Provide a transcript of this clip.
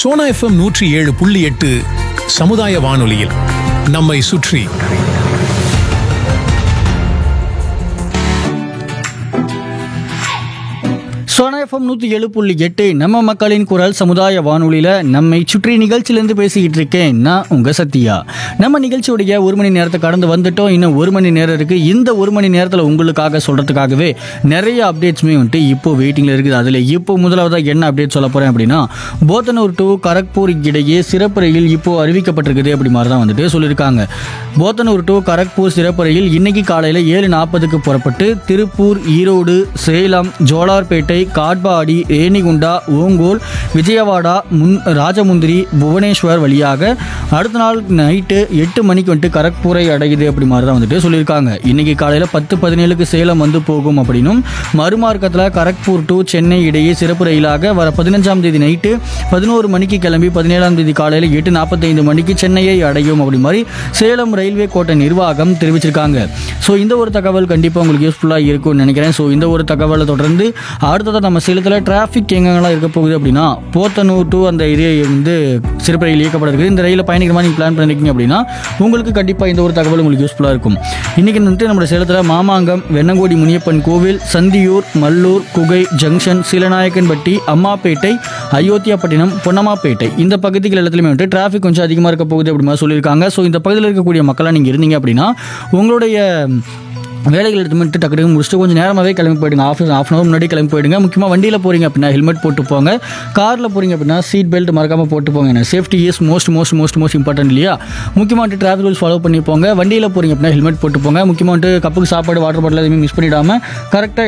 Sona FM நூற்றி ஏழு புள்ளி எட்டு சமுதாய வானொலியில் நம்மை சுற்றி சோனா எஃப்எம் நூற்றி ஏழு புள்ளி எட்டு நம்ம மக்களின் குரல் சமுதாய வானொலியில் நம்மை சுற்றி நிகழ்ச்சியிலேருந்து பேசிக்கிட்டு இருக்கேன் நான் உங்கள் சத்யா நம்ம நிகழ்ச்சியுடைய ஒரு மணி நேரத்தை கடந்து வந்துட்டோம் இன்னும் ஒரு மணி நேரம் இருக்குது இந்த ஒரு மணி நேரத்தில் உங்களுக்காக சொல்கிறதுக்காகவே நிறைய அப்டேட்ஸுமே வந்துட்டு இப்போ வெயிட்டிங்கில் இருக்குது அதில் இப்போ முதலாவதாக என்ன அப்டேட் சொல்ல போகிறேன் அப்படின்னா போத்தனூர் டு கரக்பூர் இடையே சிறப்பு ரயில் இப்போ அறிவிக்கப்பட்டிருக்குது அப்படி மாதிரி தான் வந்துட்டு சொல்லியிருக்காங்க போத்தனூர் டு கரக்பூர் சிறப்பு ரயில் இன்னைக்கு காலையில் ஏழு நாற்பதுக்கு புறப்பட்டு திருப்பூர் ஈரோடு சேலம் ஜோலார்பேட்டை காட்பாடி ரேணிகுண்டா ஓங்கோல் விஜயவாடா முன் ராஜமுந்திரி புவனேஸ்வர் வழியாக அடுத்த நாள் நைட்டு எட்டு மணிக்கு வந்துட்டு கரக்பூரை அடையுது அப்படி மாதிரி தான் வந்துட்டு சொல்லியிருக்காங்க இன்னைக்கு காலையில் பத்து பதினேழுக்கு சேலம் வந்து போகும் அப்படின்னும் மறுமார்க்கத்தில் கரக்பூர் டு சென்னை இடையே சிறப்பு ரயிலாக வர பதினஞ்சாம் தேதி நைட்டு பதினோரு மணிக்கு கிளம்பி பதினேழாம் தேதி காலையில் எட்டு நாற்பத்தைந்து மணிக்கு சென்னையை அடையும் அப்படி மாதிரி சேலம் ரயில்வே கோட்டை நிர்வாகம் தெரிவிச்சிருக்காங்க ஸோ இந்த ஒரு தகவல் கண்டிப்பாக உங்களுக்கு யூஸ்ஃபுல்லாக இருக்கும்னு நினைக்கிறேன் ஸோ இந்த ஒரு தகவலை தொடர்ந்து அடுத்ததாக நம்ம சேலத்தில் டிராஃபிக் எங்கெங்கெல்லாம் இருக்க போகுது அப்படின்னா போத்தனூர் டு அந்த ஏரியா வந்து சிறப்பு ரயில் இயக்கப்பட இருக்குது இந்த ரயிலில் பயணிக்கிற மாதிரி நீங்கள் பிளான் பண்ணிருக்கீங்க அப்படின்னா உங்களுக்கு கண்டிப்பாக இந்த ஒரு தகவல் உங்களுக்கு யூஸ்ஃபுல்லாக இருக்கும் இன்றைக்கி வந்துட்டு நம்ம சேலத்தில் மாமாங்கம் வெண்ணங்கோடி முனியப்பன் கோவில் சந்தியூர் மல்லூர் குகை ஜங்ஷன் சீலநாயக்கன்பட்டி அம்மாப்பேட்டை அயோத்தியாப்பட்டினம் பொன்னம்மாப்பேட்டை இந்த பகுதிகள் எல்லாத்துலையுமே வந்துட்டு டிராஃபிக் கொஞ்சம் அதிகமாக இருக்க போகுது அப்படி மாதிரி சொல்லியிருக்காங்க ஸோ இந்த பகுதியில் இருக்கக்கூடிய மக்களாக நீங்கள் இருந்தீங்க அப்படின்னா உங்களுடைய வேலைகள் எடுத்து மட்டும் டக்கு டக்கு முடிச்சுட்டு கொஞ்சம் நேரமாகவே கிளம்பி போயிடுங்க ஆஃபீஸ் ஆஃப் அன் அவர் முன்னாடி கிளம்பி போயிடுங்க முக்கியமாக வண்டியில் போகிறீங்க அப்படின்னா ஹெல்மெட் போட்டு போங்க காரில் போகிறீங்க அப்படின்னா சீட் பெல்ட் மறக்காமல் போட்டு போங்க ஏன்னா safety is most most most most important இல்லையா முக்கியமாக வந்துட்டு டிராஃபிக் ரூல்ஸ் ஃபாலோ பண்ணி போங்க வண்டியில் போகிறீங்க அப்படின்னா ஹெல்மெட் போட்டு போங்க முக்கியமாக வந்துட்டு கப்புக்கு சாப்பாடு வாட்டர் பாட்டில் எதுவுமே மிஸ் பண்ணிடாமல் கரெக்டாக